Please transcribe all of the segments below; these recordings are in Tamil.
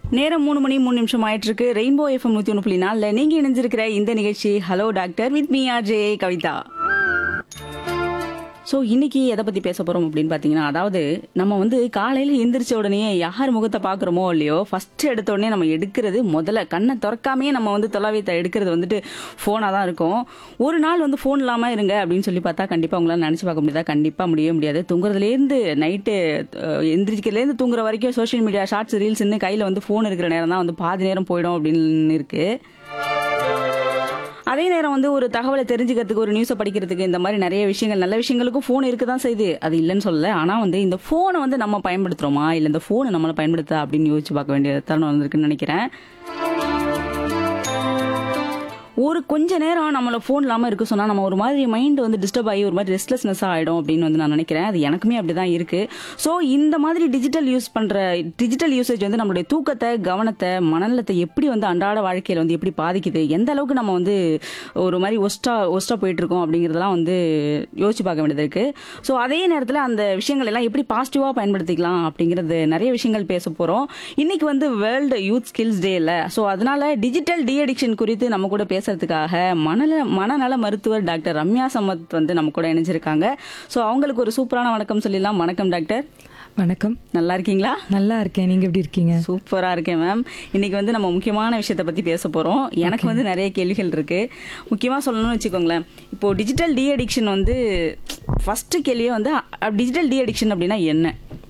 நேரம் மூணு மணி மூணு நிமிஷம் ஆயிட்டு இருக்கு ரெயின்போ எஃப்எம் நூத்தி ஒன்று புள்ளி நாலுல நீங்க இணைஞ்சிருக்கிற இந்த நிகழ்ச்சி hello doctor with me RJ Kavitha so இன்னைக்கு எதை பத்தி பேச போறோம் அப்படின்னு பாத்தீங்கன்னா அதாவது நம்ம வந்து காலையில எந்திரிச்ச உடனே யார் முகத்தை பாக்குறோமோ இல்லையோ ஃபர்ஸ்ட் எடுத்த உடனே நம்ம எடுக்கிறது முதல்ல கண்ணை திறக்காமையே நம்ம வந்து தொலைவியத்தை எடுக்கிறது வந்துட்டு ஃபோனாக தான் இருக்கும் ஒரு நாள் வந்து ஃபோன் இல்லாம இருங்க அப்படின்னு சொல்லி பார்த்தா கண்டிப்பா உங்களால நினைச்சு பார்க்க முடியாதா கண்டிப்பா முடியவே முடியாது தூங்குறதுலேருந்து நைட்டு எந்திரிக்கிறதுலேருந்து தூங்குற வரைக்கும் சோஷியல் மீடியா ஷார்ட்ஸ் ரீல்ஸ்னு கையில வந்து ஃபோன் இருக்கிற நேரம் தான் வந்து பாதி நேரம் போயிடும் அப்படின்னு இருக்கு அதே நேரம் வந்து ஒரு தகவலை தெரிஞ்சுக்கிறதுக்கு ஒரு நியூஸை படிக்கிறதுக்கு இந்த மாதிரி நிறைய விஷயங்கள் நல்ல விஷயங்களுக்கும் ஃபோன் இருக்க தான் செய்யுது அது இல்லைன்னு சொல்லல ஆனால் வந்து இந்த ஃபோனை வந்து நம்ம பயன்படுத்துகிறோமா இல்லை இந்த ஃபோனை நம்மளை பயன்படுத்தா அப்படின்னு யோசிச்சு பார்க்க வேண்டிய தருணம் வந்திருக்குன்னு நினைக்கிறேன் ஒரு கொஞ்ச நேரம் நம்மள ஃபோன் இல்லாமல் இருக்க சொன்னால் நம்ம ஒரு மாதிரி மைண்ட் வந்து டிஸ்டர்ப் ஆகி ஒரு மாதிரி ரெஸ்ட்லெஸ்னஸ் ஆகிடும் அப்படின்னு வந்து நான் நினைக்கிறேன் அது எனக்குமே அப்படி தான் இருக்குது ஸோ இந்த மாதிரி டிஜிட்டல் யூஸ் பண்ணுற டிஜிட்டல் யூசேஜ் வந்து நம்மளுடைய தூக்கத்தை கவனத்தை மனநலத்தை எப்படி வந்து அன்றாட வாழ்க்கையில் வந்து எப்படி பாதிக்குது எந்த அளவுக்கு நம்ம வந்து ஒரு மாதிரி ஒஸ்டா ஒஸ்டா போயிட்டு இருக்கோம் அப்படிங்கிறதெல்லாம் வந்து யோசிச்சு பார்க்க வேண்டியது இருக்குது ஸோ அதே நேரத்தில் அந்த விஷயங்கள் எல்லாம் எப்படி பாசிட்டிவாக பயன்படுத்திக்கலாம் அப்படிங்கிறது நிறைய விஷயங்கள் பேச போகிறோம் இன்னைக்கு வந்து வேர்ல்டு யூத் ஸ்கில்ஸ் டே இல்லை ஸோ அதனால டிஜிட்டல் டி அடிக்ஷன் குறித்து நம்ம கூட பேசுறதுக்காக மனநல மனநல மருத்துவர் டாக்டர் ரம்யா சமத் வந்து நம்ம கூட இணைஞ்சிருக்காங்க ஸோ அவங்களுக்கு ஒரு சூப்பரான வணக்கம் சொல்லிடலாம் வணக்கம் டாக்டர் வணக்கம் நல்லா இருக்கீங்களா நல்லா இருக்கேன் நீங்க எப்படி இருக்கீங்க சூப்பரா இருக்கேன் மேம் இன்னைக்கு வந்து நம்ம முக்கியமான விஷயத்த பத்தி பேச போறோம் எனக்கு வந்து நிறைய கேள்விகள் இருக்கு முக்கியமா சொல்லணும்னு வச்சுக்கோங்களேன் இப்போ டிஜிட்டல் டி அடிக்ஷன் வந்து ஃபர்ஸ்ட் கேள்வியே வந்து டிஜிட்டல் டி அடிக்ஷன் அப்படின்னா என்ன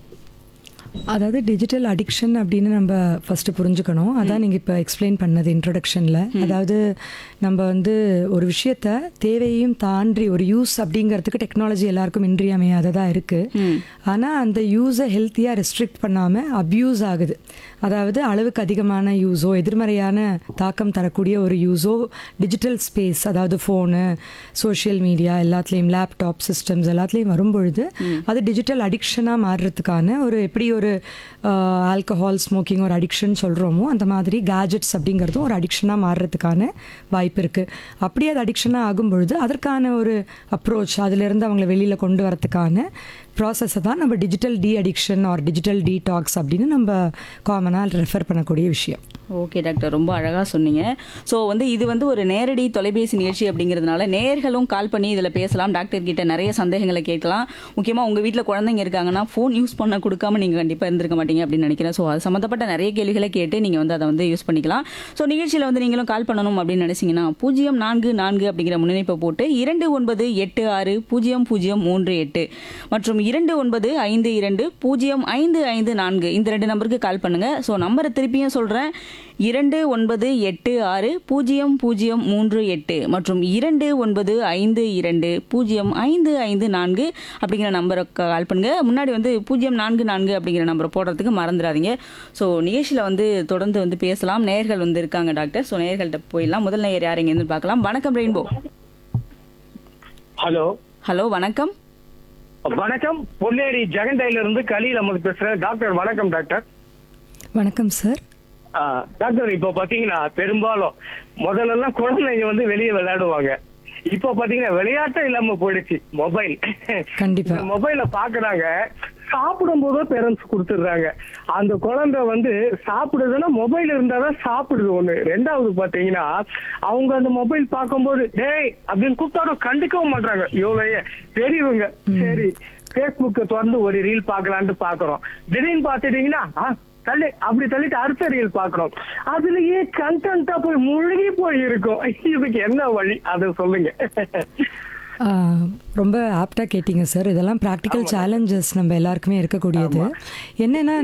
அதாவது டிஜிட்டல் அடிக்ஷன் அப்படின்னு நம்ம ஃபர்ஸ்ட் புரிஞ்சுக்கணும் அதான் நீங்க இப்போ எக்ஸ்பிளைன் பண்ணது இன்ட்ரடக்ஷன்ல அதாவது நம்ம வந்து ஒரு விஷயத்த தேவையையும் தாண்டி ஒரு யூஸ் அப்படிங்கிறதுக்கு டெக்னாலஜி எல்லாருக்கும் இன்றியமையாததா இருக்கு ஆனா அந்த யூஸை ஹெல்த்தியா ரெஸ்ட்ரிக்ட் பண்ணாம அப்யூஸ் ஆகுது அதாவது அளவுக்கு அதிகமான யூஸோ எதிர்மறையான தாக்கம் தரக்கூடிய ஒரு யூஸோ டிஜிட்டல் ஸ்பேஸ் அதாவது ஃபோனு சோஷியல் மீடியா எல்லாத்துலேயும் லேப்டாப் சிஸ்டம்ஸ் எல்லாத்துலேயும் வரும்பொழுது அது டிஜிட்டல் அடிக்ஷனாக மாறுறதுக்கான ஒரு எப்படி ஒரு ஆல்கஹால் ஸ்மோக்கிங் ஒரு அடிக்ஷன் சொல்கிறோமோ அந்த மாதிரி கேஜெட்ஸ் அப்படிங்கிறதும் ஒரு அடிக்ஷனாக மாறுறதுக்கான வாய்ப்பு இருக்குது அப்படியே அது அடிக்ஷனாக ஆகும் பொழுது அதற்கான ஒரு அப்ரோச் அதிலிருந்து அவங்களை வெளியில் கொண்டு வரதுக்கான ப்ராசஸை தான் நம்ம digital D addiction or digital detox அப்படின்னு நம்ம காமனாக ரெஃபர் பண்ணக்கூடிய விஷயம் ஓகே டாக்டர் ரொம்ப அழகா சொன்னீங்க ஸோ வந்து இது வந்து ஒரு நேரடி தொலைபேசி நிகழ்ச்சி அப்படிங்கிறதுனால நேர்களும் கால் பண்ணி இதில் பேசலாம் டாக்டர் கிட்ட நிறைய சந்தேகங்களை கேட்கலாம் முக்கியமாக உங்கள் வீட்டில் குழந்தைங்க இருக்காங்கன்னா ஃபோன் யூஸ் பண்ண கொடுக்காம நீங்கள் கண்டிப்பாக இருந்திருக்க மாட்டீங்க அப்படின்னு நினைக்கிறேன் ஸோ அது சம்மந்தப்பட்ட நிறைய கேள்விகளை கேட்டு நீங்கள் வந்து அதை வந்து யூஸ் பண்ணிக்கலாம் ஸோ நிகழ்ச்சியில் வந்து நீங்களும் கால் பண்ணணும் அப்படின்னு நினைச்சீங்கன்னா பூஜ்ஜியம் நான்கு நான்கு அப்படிங்கிற முன்னிணைப்பை போட்டு இரண்டு ஒன்பது எட்டு ஆறு பூஜ்ஜியம் பூஜ்ஜியம் மூன்று எட்டு மற்றும் இரண்டு ஒன்பது ஐந்து இரண்டு பூஜ்ஜியம் ஐந்து ஐந்து நான்கு இந்த ரெண்டு நம்பருக்கு கால் பண்ணுங்க ஸோ நம்பரை திருப்பியும் சொல்கிறேன் இரண்டு ஒன்பது எட்டு ஆறு பூஜ்ஜியம் பூஜ்ஜியம் மூன்று எட்டு மற்றும் இரண்டு ஒன்பது ஐந்து இரண்டு பூஜ்ஜியம் ஐந்து ஐந்து நான்கு அப்படிங்கிற நம்பரை கால் பண்ணுங்க முன்னாடி வந்து பூஜ்ஜியம் நான்கு நான்கு அப்படிங்கிற நம்பரை போடுறதுக்கு மறந்துடாதீங்க ஸோ நிகழ்ச்சியில் வந்து தொடர்ந்து வந்து பேசலாம் நேயர்கள் வந்து இருக்காங்க டாக்டர் ஸோ நேயர்கள்ட்ட போயிடலாம் முதல் நேயர் யார் இருந்து பார்க்கலாம் வணக்கம் ரெயின்போ ஹலோ ஹலோ வணக்கம் வணக்கம் பொன்னேரி ஜெகண்டையில இருந்து கலீல் அமது பேசுறேன் டாக்டர் வணக்கம் டாக்டர் வணக்கம் சார் ஆ, டாக்டர் இப்போ பாத்தீங்கன்னா பெரும்பாலும் முதல்ல எல்லாம் குழந்தைங்க வந்து வெளியே விளையாடுவாங்க இப்போ பாத்தீங்கன்னா விளையாட்டே இல்லாம போயிடுச்சு மொபைல் கண்டிப்பா. மொபைல பாக்குறாங்க சாப்பிடும் போதும் பேரண்ட்ஸ் கொடுத்துடுறாங்க அந்த குழந்தை வந்து சாப்பிடுதுன்னா மொபைல் இருந்தாதான் சாப்பிடுது ஒண்ணு ரெண்டாவது பாத்தீங்கன்னா அவங்க அந்த மொபைல் பார்க்கும்போது டேய் அப்படின்னு கூப்பிட்டாலும் கண்டுக்கவும் மாட்டாங்க இவ்வளவு பெரியவங்க சரி பேஸ்புக் திறந்து ஒரு ரீல் பார்க்கலான்ட்டு பாக்குறோம் திடீர்னு பாத்துட்டீங்கன்னா ஆ, தள்ளி அப்படி தள்ளிட்டு அடுத்த ரீல் பாக்குறோம் அதுலயே கண்டென்ட்டா போய் முழுகி போய் இருக்கும் இதுக்கு என்ன வழி அதை சொல்லுங்க ஆ, ரொம்ப ஆப்டா கேட்டீங்க சார் இதெல்லாம் ப்ராக்டிக்கல் சேலஞ்சஸ் நம்ம எல்லாருக்குமே இருக்கக்கூடியது என்னன்னா